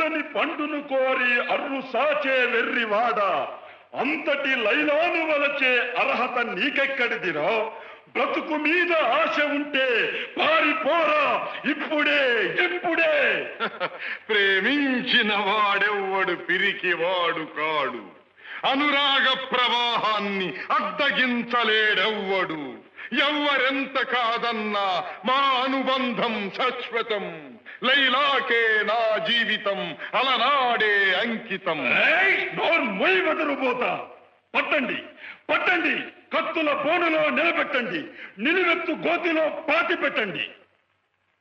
పండని పండును కోరి అర్రు సాచే వెర్రివాడ అంతటి లైలాను వలచే అర్హత నీకెక్కడిదిరా బ్రతుకు మీద ఆశ ఉంటే పారిపోరా ఇప్పుడే ఇప్పుడే ప్రేమించిన వాడెవ్వడు పిరికివాడు కాడు అనురాగ ప్రవాహాన్ని అడ్డగించలేడెవ్వడు ఎవ్వరెంత కాదన్నా మా అనుబంధం శాశ్వతం లైలాకే నా జీవితం అలనాడే అంకితం ఏయ్, నోరు మొయ్యి వదరుబోతా పట్టండి పట్టండి కత్తుల బోనులో నిలబెట్టండి నిలువెత్తు గోతిలో పాతి పెట్టండి